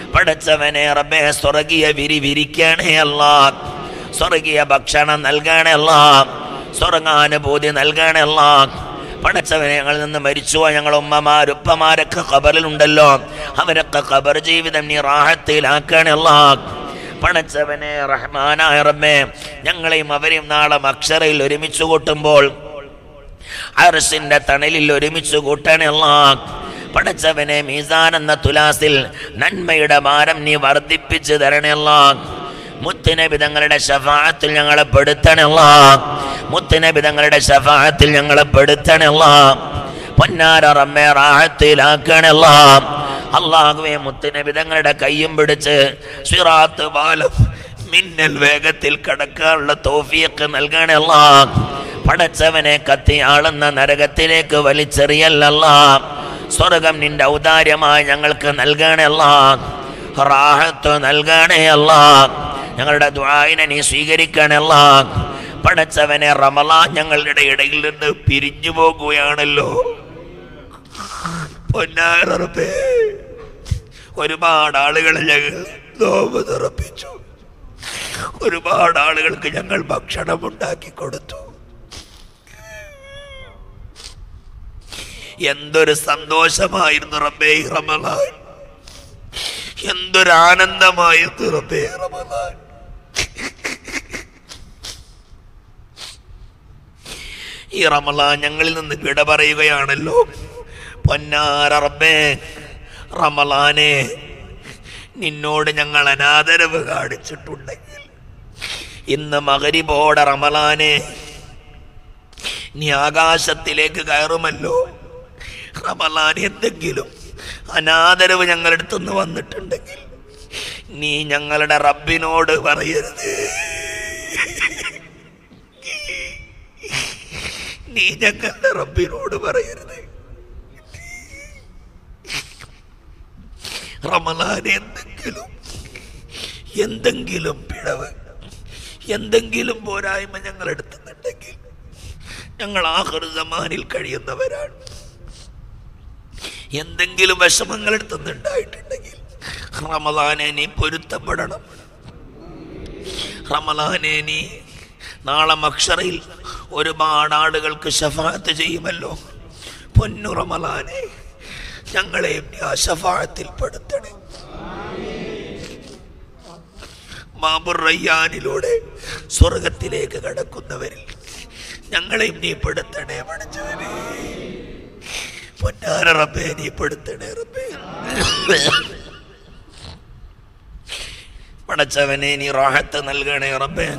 പടച്ചവനെ റബ്ബേ സ്വർഗീയ വിരി വിരിക്കണേ അല്ല സ്വർഗീയ ഭക്ഷണം നൽകണേ അല്ല സ്വർഗാനുഭൂതി നൽകണേ അല്ല പടച്ചവനെ ഞങ്ങളിൽ നിന്ന് മരിച്ചുപോയ ഞങ്ങൾ ഉമ്മമാർ ഉപ്പമാരൊക്കെ ഖബറിലുണ്ടല്ലോ അവരൊക്കെ ഖബർ ജീവിതം നീ റാഹത്തിലാക്കണേ അല്ല പടച്ചവനെ റഹ്മാനായ റബ്ബേ ഞങ്ങളെയും അവരെയും നാളെ അക്ഷരയിൽ ഒരുമിച്ച് കൂട്ടുമ്പോൾ അർസിന്റെ തണലിൽ ഒരുമിച്ച് കൂട്ടണല്ല പടച്ചവനെ മീസാൻ എന്ന തുലാസിൽ നന്മയുടെ ഭാരം നീ വർദ്ധിപ്പിച്ച് തരണല്ല മുത്തുനബി തങ്ങളുടെ ശഫാത്തിൽ ഞങ്ങളെ പെടുത്തണല്ല മുത്തുനബി തങ്ങളുടെ ശഫാത്തിൽ ഞങ്ങളെ പെടുത്തണല്ല പൊന്നാര റമ്മേ റാഹത്തിലാക്കണല്ല അള്ളാഹുവെ മുത്തുനബി തങ്ങളുടെ കയ്യും പിടിച്ച് സിറാത്ത് പാലം മിന്നൽ വേഗത്തിൽ കടക്കാനുള്ള തോഫിയൊക്കെ നൽകണല്ല പടച്ചവനെ കത്തി ആളുന്ന നരകത്തിലേക്ക് വലിച്ചെറിയല്ല സ്വർഗം നിന്റെ ഔദാര്യമായി ഞങ്ങൾക്ക് നൽകണല്ല റാഹത്ത് നൽകണേയല്ല ഞങ്ങളുടെ ദ്വായിനെ നീ സ്വീകരിക്കണല്ല പടച്ചവനെ റമലാ ഞങ്ങളുടെ ഇടയിൽ നിന്ന് പിരിഞ്ഞു പോകുകയാണല്ലോ പൊന്നാറപ്പേ ഒരുപാട് ആളുകളെ ഞങ്ങൾ നോമ്പ് തുറപ്പിച്ചു ഒരുപാട് ആളുകൾക്ക് ഞങ്ങൾ ഭക്ഷണം ഉണ്ടാക്കി കൊടുത്തു എന്തൊരു സന്തോഷമായിരുന്നു റബ്ബേ ഈ റമലാൻ എന്തൊരു ആനന്ദമായിരുന്നു റബ്ബേ ഈ റമലാൻ ഈ റമലാൻ ഞങ്ങളിൽ നിന്ന് വിട പറയുകയാണല്ലോ പൊന്നാര റബ്ബേ റമലാനെ നിന്നോട് ഞങ്ങൾ അനാദരവ് കാണിച്ചിട്ടുണ്ടെങ്കിൽ ഇന്ന് മകരിബോടെ റമലാനെ നീ ആകാശത്തിലേക്ക് കയറുമല്ലോ റമലാൻ എന്തെങ്കിലും അനാദരവ് ഞങ്ങളുടെ അടുത്തുനിന്ന് വന്നിട്ടുണ്ടെങ്കിൽ നീ ഞങ്ങളുടെ റബ്ബിനോട് പറയരുത് നീ ഞങ്ങളുടെ റബ്ബിനോട് പറയരുത് റമലാൻ എന്തെങ്കിലും എന്തെങ്കിലും പിഴവ് എന്തെങ്കിലും പോരായ്മ ഞങ്ങൾ എടുത്തുന്നുണ്ടെങ്കിൽ ഞങ്ങൾ ആഹൃതമാനിൽ കഴിയുന്നവരാണ് എന്തെങ്കിലും വിഷമങ്ങൾ എടുത്തുന്നുണ്ടായിട്ടുണ്ടെങ്കിൽ റമലാനെ നീ പൊരുത്തപ്പെടണം റമലാനെ നീ നാളെ മക്ഷറയിൽ ഒരുപാട് ആളുകൾക്ക് ഷഫാത്ത് ചെയ്യുമല്ലോ പൊന്നു റമലാനെ ഞങ്ങളെയും നീ ആ ഷഫാത്തിൽ പെടുത്തണേ മാബുർ റയ്യാനിലൂടെ സ്വർഗത്തിലേക്ക് കടക്കുന്നവരിൽ ഞങ്ങളെയും നീ പെടുത്തണേ പഠിച്ചവനെ പൊന്നാര റബ്ബേ നീ പെടുത്തണേ റബ്ബേ പടച്ചവനെ നീ റാഹത്ത് നൽകണേ റബ്ബേ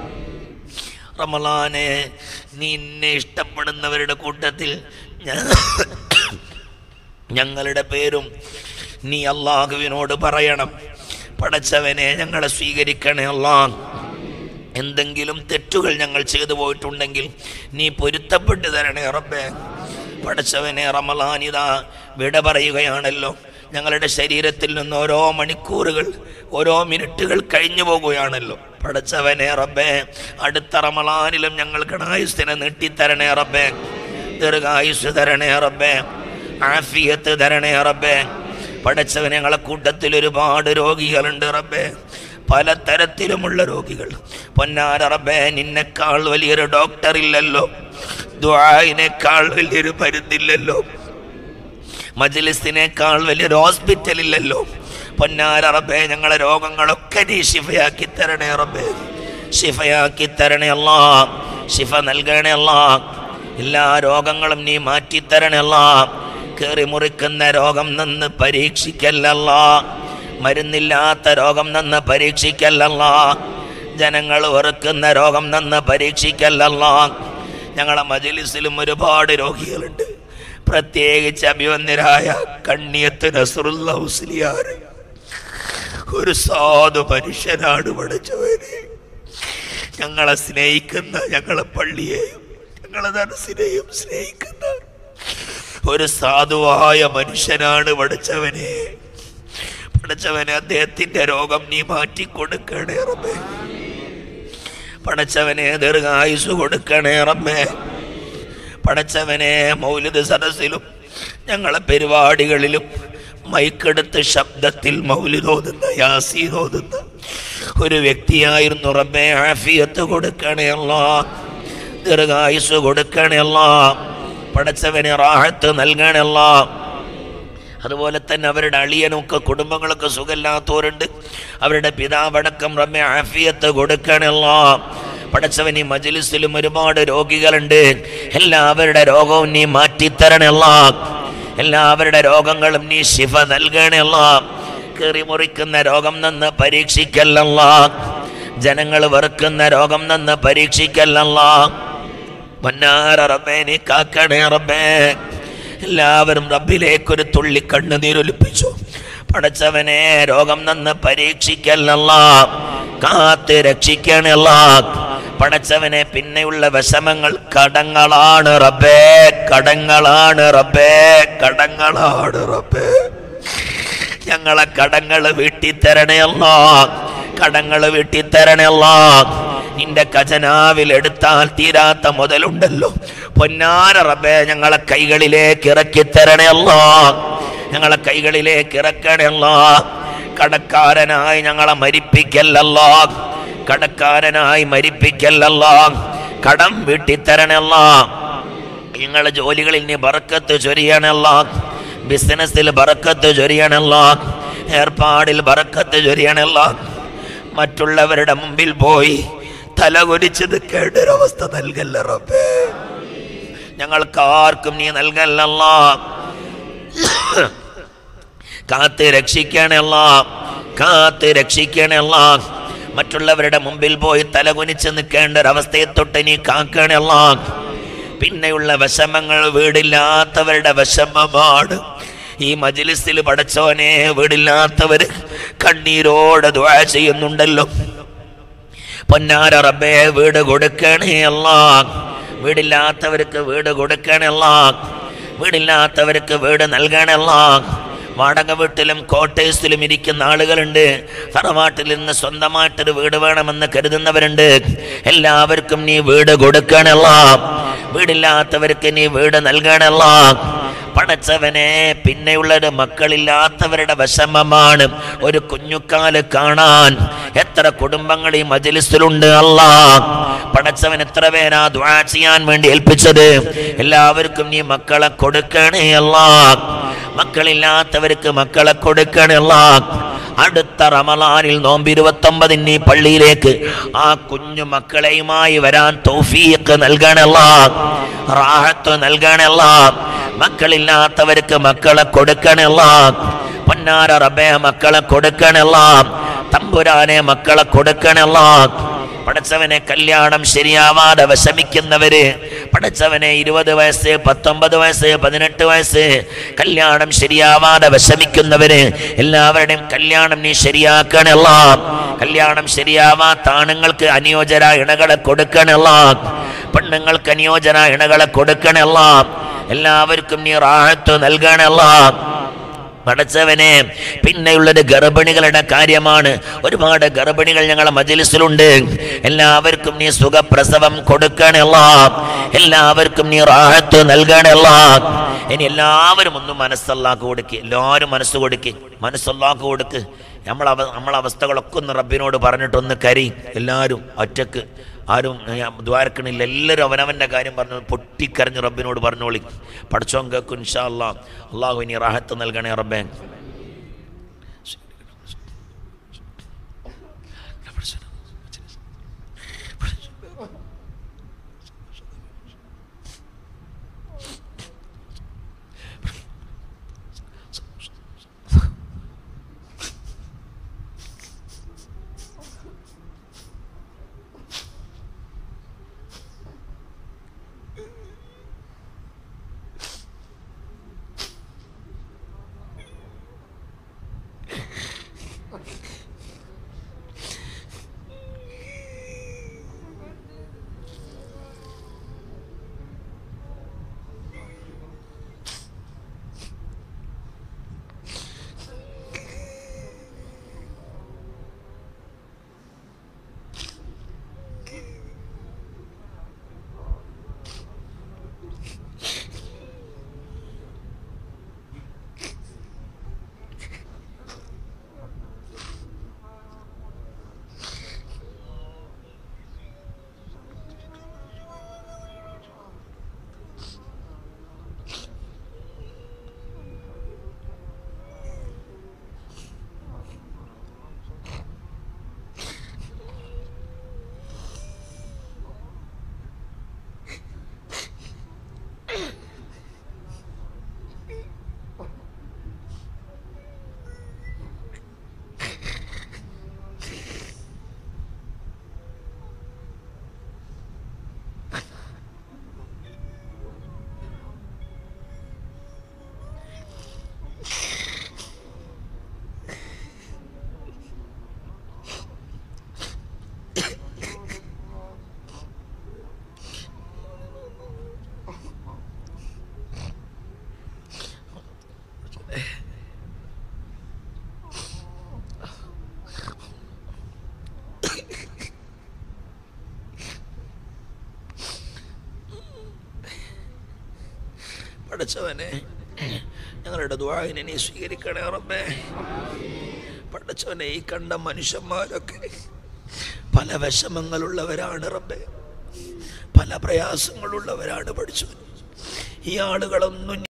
റമലാനെ നീ എന്നെ ഇഷ്ടപ്പെടുന്നവരുടെ കൂട്ടത്തിൽ ഞ- ഞങ്ങളുടെ പേരും നീ അള്ളാഹുവിനോട് പറയണം പടച്ചവനെ ഞങ്ങളെ സ്വീകരിക്കണേ അള്ളാഹ് എന്തെങ്കിലും തെറ്റുകൾ ഞങ്ങൾ ചെയ്തു പോയിട്ടുണ്ടെങ്കിൽ നീ പൊരുത്തപ്പെട്ട് തരണേ റബ്ബേ പടച്ചവനെ റമലാനിത വിട പറയുകയാണല്ലോ ഞങ്ങളുടെ ശരീരത്തിൽ നിന്ന് ഓരോ മണിക്കൂറുകൾ ഓരോ മിനിറ്റുകൾ കഴിഞ്ഞു പോകുകയാണല്ലോ പടച്ചവനെ റബ്ബേ അടുത്ത റമലാനിലും ഞങ്ങൾക്ക് ആയുസ്സിനെ നീട്ടിത്തരണേ റബ്ബേ ദീർഘായുസ് തരണേ റബ്ബേ ആഫിയത്ത് തരണേ റബ്ബേ പടച്ചവൻ ഞങ്ങളെ കൂട്ടത്തിൽ ഒരുപാട് രോഗികളുണ്ട് റബ്ബേ പലതരത്തിലുമുള്ള രോഗികൾ പൊന്നാര റബ്ബേ നിന്നെക്കാൾ വലിയൊരു ഡോക്ടർ ഇല്ലല്ലോ ദ്വായിനേക്കാൾ വലിയൊരു മരുന്നില്ലല്ലോ മജ്ലിസിനേക്കാൾ വലിയൊരു ഹോസ്പിറ്റൽ ഇല്ലല്ലോ പൊന്നാര റബ്ബേ ഞങ്ങളെ രോഗങ്ങളൊക്കെ നീ ശിഫയാക്കി തരണേ റബ്ബേ ശിഫയാക്കി തരണേ അല്ലാ ശിഫ നൽകണേ അല്ലാ എല്ലാ രോഗങ്ങളും നീ മാറ്റിത്തരണേ അല്ലാ കയറി മുറിക്കുന്ന രോഗം നിന്ന് പരീക്ഷിക്കല്ലല്ല മരുന്നില്ലാത്ത രോഗം നിന്ന് പരീക്ഷിക്കല്ലല്ല ജനങ്ങൾ വെറുക്കുന്ന രോഗം നിന്ന് പരീക്ഷിക്കല്ലല്ല ഞങ്ങളെ മജലിസിലും ഒരുപാട് രോഗികളുണ്ട് പ്രത്യേകിച്ച് അഭിവന്യരായ കണ്ണിയത്ത് നസറുല്ല ഹുസ്ലിയാർ ഒരു സാധു മനുഷ്യനാണ് പഠിച്ചവര് ഞങ്ങളെ സ്നേഹിക്കുന്ന ഞങ്ങളെ പള്ളിയെയും ഞങ്ങളെ ദർസിനെയും സ്നേഹിക്കുന്ന ഒരു സാധുവായ മനുഷ്യനാണ് പഠിച്ചവനെ പഠിച്ചവനെ അദ്ദേഹത്തിന്റെ രോഗം നീ മാറ്റിക്കൊടുക്കണേ റബ്ബേ പടച്ചവനെ ദീർഘായുസ് കൊടുക്കണേ റബ്ബേ പടച്ചവനെ മൗലിദ് സദസ്സിലും ഞങ്ങളെ പരിപാടികളിലും മൈക്കെടുത്ത് ശബ്ദത്തിൽ മൗലിതോതുന്ന യാസീനോതുന്ന ഒരു വ്യക്തിയായിരുന്നു റബ്ബെ ആഫിയത്ത് കൊടുക്കണേ അല്ലാ ദീർഘായുസ് കൊടുക്കണേ അല്ലാ പടച്ചവന് റാഹത്ത് നൽകണേ അല്ലാ അതുപോലെ തന്നെ അവരുടെ അളിയനൊക്കെ കുടുംബങ്ങളൊക്കെ സുഖമില്ലാത്തവരുണ്ട് അവരുടെ പിതാവടക്കം റമ്മ ആഫിയത്ത് കൊടുക്കണല്ലോ പടച്ചവൻ ഈ മജ്ലിസിലും ഒരുപാട് രോഗികളുണ്ട് എല്ലാവരുടെ രോഗവും നീ മാറ്റിത്തരണല്ല എല്ലാവരുടെ രോഗങ്ങളും നീ ശിഫ നൽകണല്ല കീറി മുറിക്കുന്ന രോഗം നിന്ന് പരീക്ഷിക്കല്ലല്ല ജനങ്ങൾ വെറുക്കുന്ന രോഗം നിന്ന് പരീക്ഷിക്കല്ലല്ല പൊന്നാര റബ്ബേ നീ കാക്കണേ റബ്ബേ എല്ലാവരും റബ്ബിലേക്കൊരു തുള്ളി കണ്ണുനീരൊലിപ്പിച്ചു പടച്ചവനെ രോഗം നിന്ന് പരീക്ഷിക്കല്ല കാത്ത് രക്ഷിക്കണല്ല പടച്ചവനെ പിന്നെയുള്ള വിഷമങ്ങൾ കടങ്ങളാണ് റബ്ബേ കടങ്ങളാണ് റബ്ബേ കടങ്ങളാണ് റബ്ബേ ഞങ്ങളെ കടങ്ങൾ വീട്ടിത്തരണയല്ലോ കടങ്ങൾ വീട്ടിത്തരണയല്ലോ നിന്റെ ഖജനാവിൽ എടുത്താൽ തീരാത്ത മുതലുണ്ടല്ലോ പൊന്നാര റബ്ബേ ഞങ്ങളെ കൈകളിലേക്ക് ഇറക്കി തരണയല്ലോ ഞങ്ങളെ കൈകളിലേക്ക് ഇറക്കണയല്ലോ കടക്കാരനായി ഞങ്ങളെ മരിപ്പിക്കല്ലല്ലോ കടക്കാരനായി മരിപ്പിക്കല്ലല്ലോ കടം വീട്ടിത്തരണയല്ലോ നിങ്ങളെ ജോലികളിൽ നീ ബറക്കത്ത് ചൊരിയണല്ലോ ബിസിനസ്സിൽ ബറക്കത്ത് ചൊരിയണല്ലോ ഏർപ്പാടിൽ ബറക്കത്ത് ചൊരിയണല്ലോ മറ്റുള്ളവരുടെ മുമ്പിൽ പോയി തല കുരിച്ചത് കേട്ടൊരവസ്ഥ നൽകല്ല റബ്ബേ ഞങ്ങൾക്ക് ആർക്കും നീ നൽകല്ലല്ലോ കാത്ത് രക്ഷിക്കണല്ല കാത്ത് രക്ഷിക്കണല്ല മറ്റുള്ളവരുടെ മുമ്പിൽ പോയി തലകുനിച്ച് നിൽക്കേണ്ട ഒരവസ്ഥയെ തൊട്ട് നീ കാക്കണല്ല പിന്നെയുള്ള വിഷമങ്ങൾ വീടില്ലാത്തവരുടെ വിഷമമാണ് ഈ മജിലിസിൽ പടച്ചോനെ വീടില്ലാത്തവർ കണ്ണീരോടെ ദ്വാ ചെയ്യുന്നുണ്ടല്ലോ പൊന്നാര റബ്ബേ വീട് കൊടുക്കണേ അല്ല വീടില്ലാത്തവർക്ക് വീട് കൊടുക്കണേ അല്ല വീടില്ലാത്തവർക്ക് വീട് നൽകണേ അല്ല വാടക വീട്ടിലും കോട്ടേഴ്സിലും ഇരിക്കുന്ന ആളുകളുണ്ട് തറവാട്ടിൽ നിന്ന് സ്വന്തമായിട്ടൊരു വീട് വേണമെന്ന് കരുതുന്നവരുണ്ട് എല്ലാവർക്കും നീ വീട് കൊടുക്കണല്ല വീടില്ലാത്തവർക്ക് നീ വീട് നൽകണല്ല പടച്ചവനെ പിന്നെയുള്ളത് മക്കളില്ലാത്തവരുടെ വിഷമമാണ് ഒരു കുഞ്ഞുക്കാല് കാണാൻ എത്ര കുടുംബങ്ങൾ ഈ മജലിസിലുണ്ട് അല്ല പടച്ചവൻ എത്ര പേരാ ദ്വാ ചെയ്യാൻ വേണ്ടി ഏൽപ്പിച്ചത് എല്ലാവർക്കും നീ മക്കളെ കൊടുക്കണേ അല്ല മക്കളില്ലാത്തവർക്ക് മക്കളെ കൊടുക്കണേ അല്ല അടുത്ത റമലാനിൽ നോമ്പ് ഇരുപത്തൊമ്പതിന് നീ പള്ളിയിലേക്ക് ആ കുഞ്ഞു മക്കളെയുമായി വരാൻ തൗഫീഖ് നൽകണല്ല റാഹത്ത് നൽകണല്ല മക്കളില്ലാത്തവർക്ക് മക്കളെ കൊടുക്കണല്ല പൊന്നാര റബ്ബേ മക്കളെ കൊടുക്കണല്ല തമ്പുരാനെ മക്കളെ കൊടുക്കണല്ല പടച്ചവനെ കല്യാണം ശരിയാവാതെ വിഷമിക്കുന്നവര് പടച്ചവനെ ഇരുപത് വയസ്സ് പത്തൊമ്പത് വയസ്സ് പതിനെട്ട് വയസ്സ് കല്യാണം ശരിയാവാതെ വിഷമിക്കുന്നവര് എല്ലാവരുടെയും കല്യാണം നീ ശരിയാക്കണല്ല കല്യാണം ശരിയാവാത്ത ആണുങ്ങൾക്ക് അനുയോജന ഇണകളെ കൊടുക്കണല്ല പെണ്ണുങ്ങൾക്ക് അനുയോജന ഇണകളെ കൊടുക്കണല്ല എല്ലാവർക്കും നീ റാഹത്ത് നൽകണല്ല പടച്ചവനെ പിന്നെയുള്ളത് ഗർഭിണികളുടെ കാര്യമാണ് ഒരുപാട് ഗർഭിണികൾ ഞങ്ങളെ മജലിസിലുണ്ട് എല്ലാവർക്കും നീ സുഖപ്രസവം കൊടുക്കണല്ല എല്ലാവർക്കും നീ റാഹത്ത് നൽകണല്ല ഇനി എല്ലാവരും ഒന്നും മനസ്സല്ലാക്ക് കൊടുക്ക് എല്ലാവരും മനസ്സ് കൊടുക്ക് മനസ്സല്ലാക്ക് കൊടുക്ക് നമ്മൾ അവ നമ്മളെ അവസ്ഥകളൊക്കെ ഒന്ന് റബ്ബിനോട് പറഞ്ഞിട്ടൊന്ന് കരി എല്ലാവരും ഒറ്റക്ക് ആരും ദ്വാരക്കണില്ല എല്ലാവരും അവനവൻ്റെ കാര്യം പറഞ്ഞു പൊട്ടിക്കരഞ്ഞ് റബ്ബിനോട് പറഞ്ഞോളി പഠിച്ചോൻ കേൾക്കും ഇൻഷാ അല്ലാ അള്ളാഹു ഇനി റാഹത്ത് നൽകണേ റബ്ബേ പഠിച്ചവനെ ഞങ്ങളുടെ ദ്വായനെ നീ സ്വീകരിക്കണേ റബ്ബേ പഠിച്ചവനെ ഈ കണ്ട മനുഷ്യന്മാരൊക്കെ പല വിഷമങ്ങളുള്ളവരാണ് റബ്ബേ പല പ്രയാസങ്ങളുള്ളവരാണ് പഠിച്ചവൻ ഈ ആളുകളൊന്നും